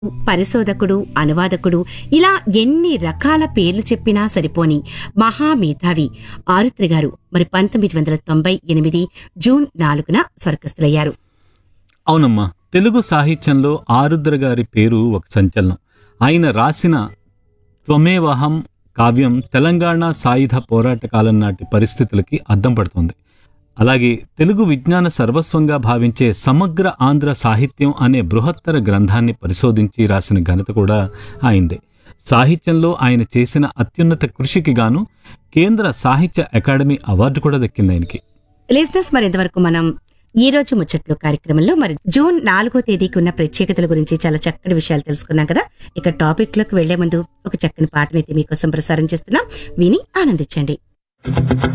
పరిశోధకుడు అనువాదకుడు ఇలా ఎన్ని రకాల పేర్లు చెప్పినా సరిపోని మహామేధావి ఆరుత్రి గారు మరి పంతొమ్మిది వందల తొంభై ఎనిమిది జూన్ నాలుగున స్వర్గస్థులయ్యారు అవునమ్మా తెలుగు సాహిత్యంలో ఆరుద్ర గారి పేరు ఒక సంచలనం ఆయన రాసిన త్వమేవహం కావ్యం తెలంగాణ సాయుధ పోరాట కాలం నాటి పరిస్థితులకి అద్దం పడుతుంది అలాగే తెలుగు విజ్ఞాన సర్వస్వంగా భావించే సమగ్ర ఆంధ్ర సాహిత్యం అనే బృహత్తర గ్రంథాన్ని పరిశోధించి రాసిన ఘనత కూడా ఆయనదే సాహిత్యంలో ఆయన చేసిన అత్యున్నత కృషికి గాను కేంద్ర సాహిత్య అకాడమీ అవార్డు కూడా దక్కింది ఆయనకి లిజినెస్ మరి ఇంతవరకు మనం ఈ రోజు ముచ్చట్లు కార్యక్రమంలో మరి జూన్ నాలుగో తేదీకి ఉన్న ప్రత్యేకతల గురించి చాలా చక్కటి విషయాలు తెలుసుకున్నాం కదా ఇక టాపిక్ లోకి వెళ్లే ముందు ఒక చక్కని పాటనైతే మీకోసం ప్రసారం చేస్తున్నాం విని ఆనందించండి